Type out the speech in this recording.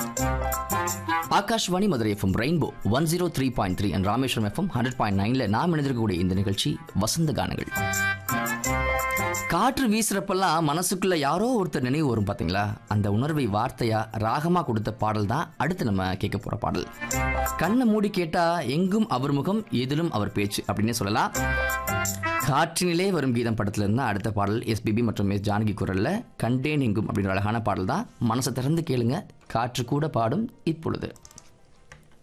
Akashvani Madurai FM rainbow one zero three point three and Rameswaram FM hundred point நைன்ல நாம் இணைந்திருக்கக்கூடிய இந்த நிகழ்ச்சி வசந்த கானங்கள் காற்று வீசுறப்பெல்லாம் மனசுக்குள்ள யாரோ ஒருத்தர் நினைவு வரும் பாத்தீங்களா அந்த உணர்வை வார்த்தையா ராகமா கொடுத்த பாடல் தான் அடுத்து நம்ம கேட்க போற பாடல் கண்ணை மூடி கேட்டா எங்கும் அவர் முகம் எதிலும் அவர் பேச்சு அப்படின்னே சொல்லலாம் காற்றினிலே வரும் கீதம் படத்துல இருந்தா அடுத்த பாடல் எஸ்பிபி மற்றும் எஸ் ஜானகி குரல்ல கண்டேன் எங்கும் அப்படின்ற அழகான பாடல் தான் மனசை திறந்து கேளுங்க காற்று கூட பாடும் இப்பொழுது